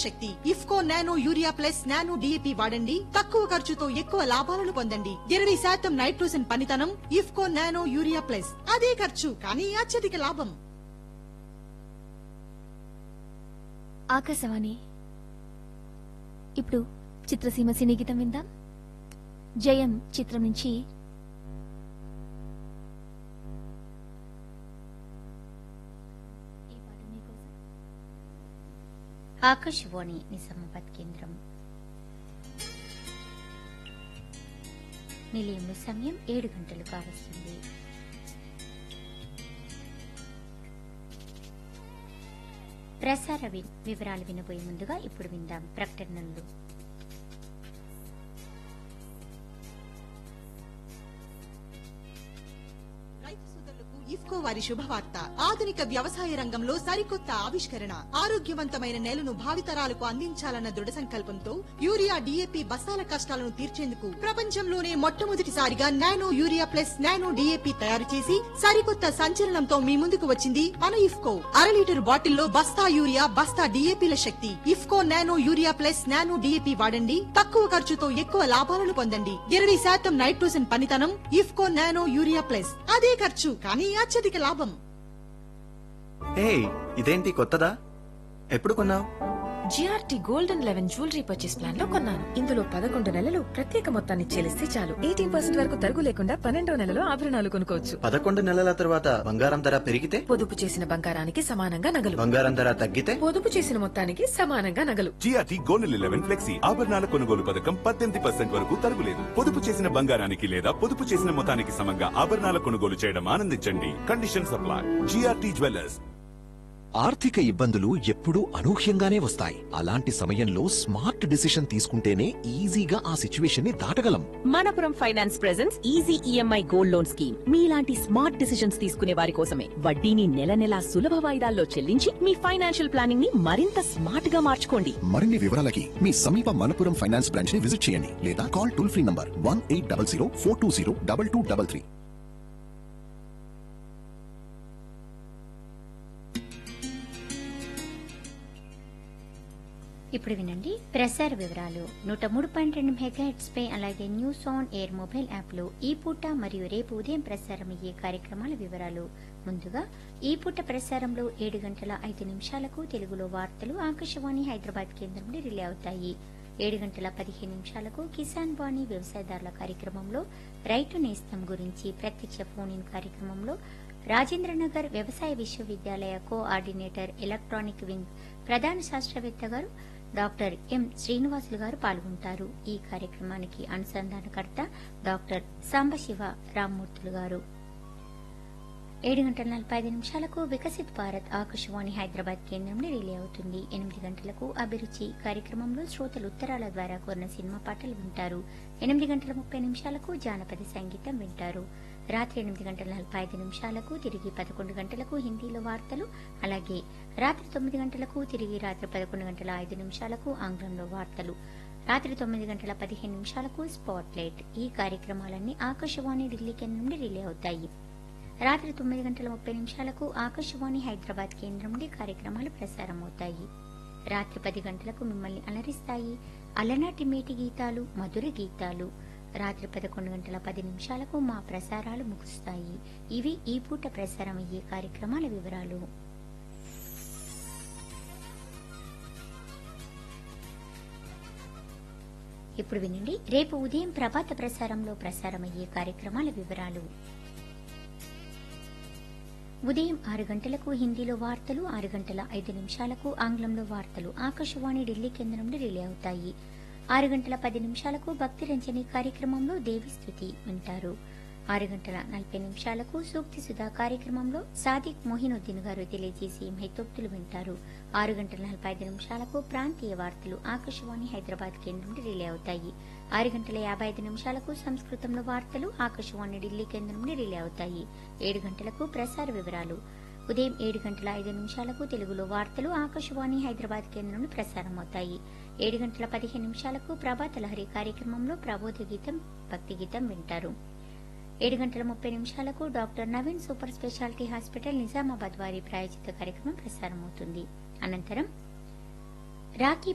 శక్తి IFFCO nano urea plus nano DAP వాడండి తక్కువ ఖర్చుతో ఎక్కువ లాభాలను పొందండి ఇరవై శాతం నైట్రోజన్ పనితనం ఇఫ్కో నానో యూరియా ప్లస్ అదే ఖర్చు కానీ అత్యధిక లాభం ఆకాశవాణి ఇప్పుడు చిత్రసీమ సినీ గీతం విందాం జయం చిత్రం నుంచి ఈ పాట మీకోసం. ఆకాశవాణి నిజామాబాద్ కేంద్రం నిలయంలో సమయం ఏడు గంటలు కావస్తుంది ప్రసార వి- వివరాలు వినబోయే ముందుగా ఇప్పుడు విందాం ప్రకటనలు రైతు సోదరులకు ఇఫ్కో వారి శుభవార్త ఆధునిక వ్యవసాయ రంగంలో సరికొత్త ఆవిష్కరణ ఆరోగ్యవంతమైన నేలను భావితరాలకు అందించాలన్న దృఢ సంకల్పంతో యూరియా డిఏపి బస్తాల కష్టాలను తీర్చేందుకు ప్రపంచంలోనే మొట్టమొదటిసారిగా nano urea plus nano DAP తయారు చేసి సరికొత్త సంచలనంతో మీ ముందుకు వచ్చింది మన ఇఫ్కో అర లీటర్ బాటిల్లో బస్తా యూరియా బస్తా డిఏపిల శక్తి IFFCO nano urea plus nano DAP వాడండి తక్కువ ఖర్చుతో ఎక్కువ లాభాలను పొందండి ఇరవై శాతం నైట్రోజన్ పనితనం ఇఫ్కో నానో యూరియా ప్లస్ అదే ఖర్చు కానీ అత్యధిక లాభం ఏ ఇదేంటి కొత్తదా ఎప్పుడు కొన్నావు GRT golden eleven jewellery purchase plan లో కొన్నాను ఇందులో పదకొండు నెలలు ప్రత్యేక మొత్తాన్ని చెల్లిస్తే చాలు ఎయిటీన్ పర్సెంట్ వరకు తరుగు లేకుండా పన్నెండో నెలలో ఆభరణాలు కొనుక్కోవచ్చు పదకొండు నెలల తర్వాత బంగారం ధర పెరిగితే పొదుపు చేసిన బంగారానికి సమానంగా నగలు బంగారం ధర తగ్గితే పొదుపు చేసిన మొత్తానికి సమానంగా నగలు జిఆర్టీ గోల్డ్ లెవెన్ ఫ్లెక్సీ ఆభరణాల కొనుగోలు పథకం పద్దెనిమిది పర్సెంట్ వరకు తరుగులేదు పొదుపు చేసిన బంగారానికి లేదా పొదుపు చేసిన మొత్తానికి సమంగా ఆభరణాల కొనుగోలు చేయడం ఆనందించండి కండిషన్ సప్లై జిఆర్టీ జ్యువెలర్స్ ఆర్థిక ఇబ్బందులు ఎప్పుడూ అనూహ్యంగానే వస్తాయి అలాంటి సమయంలో స్మార్ట్ డిసిషన్ తీసుకుంటేనే ఈజీగా ఆ సిచ్యువేషన్ ని దాటగలం Manappuram finance presence easy EMI gold loan scheme మీలాంటి స్మార్ట్ డిసిషన్స్ తీసుకునే వారి కోసమే వడ్డీని నెల నెలా సులభ వాయిదాల్లో చెల్లించి మీ ఫైనాన్షియల్ ప్లానింగ్ ని మరింత స్మార్ట్ గా మార్చుకోండి మరిన్ని వివరాలకి మీ సమీప మనపురం ఫైనాన్స్ బ్రాంచ్ ని విజిట్ చేయండి లేదా call toll free number one eight double zero four two zero double two double three ఇప్పుడు వినండి ప్రసార వివరాలు నూట మూడు పాయింట్ రెండు మెగాహెట్స్ పై అలాగే news on air mobile app లో ఈ పూట మరియు రేపు ఉదయం ప్రసారమయ్యే కార్యక్రమాల వివరాలు ముందుగా ఈ పూట ప్రసారంలో ఏడు గంటల ఐదు నిమిషాలకు తెలుగులో వార్తలు ఆకాశవాణి హైదరాబాద్ కేంద్రం నుండి రిలే అవుతాయి ఏడు గంటల పదిహేను నిమిషాలకు కిసాన్ వాణి వ్యవసాయదారుల కార్యక్రమంలో రైతు నేస్తం గురించి ప్రత్యక్ష ఫోన్ ఇన్ కార్యక్రమంలో రాజేంద్రనగర్ వ్యవసాయ విశ్వవిద్యాలయ కోఆర్డినేటర్ ఎలక్ట్రానిక్ వింగ్ ప్రధాన శాస్త్రవేత్త గారు డాక్టర్ ఎం శ్రీనివాసులు గారు పాల్గొంటారు ఈ కార్యక్రమానికి అనుసంధానకర్త డాక్టర్ సాంబశివ రామ్మూర్తులు గారు ఏడు గంటల నలభై ఐదు నిమిషాలకు వికసిత్ భారత్ ఆకాశవాణి హైదరాబాద్ కేంద్రం నుండి రిలే అవుతుంది ఎనిమిది గంటలకు అభిరుచి కార్యక్రమంలో శ్రోతలు ఉత్తరాల ద్వారా కోరిన సినిమా పాటలు వింటారు ఎనిమిది గంటల ముప్పై నిమిషాలకు జానపద సంగీతం వింటారు రాత్రి ఎనిమిది గంటల నలభై ఐదు నిమిషాలకు తిరిగి పదకొండు గంటలకు హిందీలో వార్తలు అలాగే రాత్రి తొమ్మిది గంటలకు తిరిగి రాత్రి పదకొండు గంటల ఐదు నిమిషాలకు ఆంగ్లంలో వార్తలు రాత్రి తొమ్మిది గంటల పదిహేను నిమిషాలకు స్పాట్ లైట్ ఈ కార్యక్రమాలన్నీ ఆకాశవాణి ఢిల్లీ కేంద్రం నుండి రిలే అవుతాయి రాత్రి తొమ్మిది గంటల ముప్పై నిమిషాలకు ఆకాశవాణి హైదరాబాద్ కేంద్రం నుండి కార్యక్రమాలు ప్రసారమవుతాయి రాత్రి పది గంటలకు మిమ్మల్ని అలరిస్తాయి అలనాటి మేటి గీతాలు మధుర గీతాలు రాత్రి పదకొండు గంటల పది నిమిషాలకు మా ప్రసారాలు ముగుస్తాయి ఇవి ఈ పూట ప్రసారమయ్యే కార్యక్రమాల వివరాలు ఇప్పుడు వినండి రేపు ఉదయం ప్రభాత ప్రసారంలో ప్రసారమయ్యే కార్యక్రమాల వివరాలు ఉదయం ఆరు గంటలకు హిందీలో వార్తలు ఆరు గంటల ఐదు నిమిషాలకు ఆంగ్లంలో వార్తలు ఆకాశవాణి ఢిల్లీ కేంద్రం నుండి రిలే అవుతాయి ఆరు గంటల పది నిమిషాలకు భక్తి రంజని కార్యక్రమంలో దేవిస్తుతి వింటారు ఆరు గంటల నలభై నిమిషాలకు సూక్తి సుధా కార్యక్రమంలో సాదిక్ మొహినుద్దీన్ గారు తెలియజేసి మైతోక్తులు వింటారు ఆరు గంటల నలభై ఐదు నిమిషాలకు ప్రాంతీయ వార్తలు ఆకాశవాణి హైదరాబాద్ కేంద్రం నుండి రిలే అవుతాయి ఆరు గంటల యాభై ఐదు నిమిషాలకు సంస్కృతంలో వార్తలు ఆకాశవాణి ఢిల్లీ కేంద్రం నుండి రిలే అవుతాయి ఏడు గంటలకు ప్రసార వివరాలు ఉదయం ఏడు గంటల ఐదు నిమిషాలకు తెలుగులో వార్తలు ఆకాశవాణి హైదరాబాద్ కేంద్రం నుండి ప్రసారమవుతాయి ఏడు గంటల పదిహేను నిమిషాలకు ప్రభాత లహరి కార్యక్రమంలో ప్రబోధ గీతం భక్తి గీతం వింటారు ఏడు గంటల ముప్పై నిమిషాలకు doctor Naveen super speciality hospital Nizamabad వారి ప్రాయోజిత కార్యక్రమం ప్రసారమవుతుంది అనంతరం రాఖీ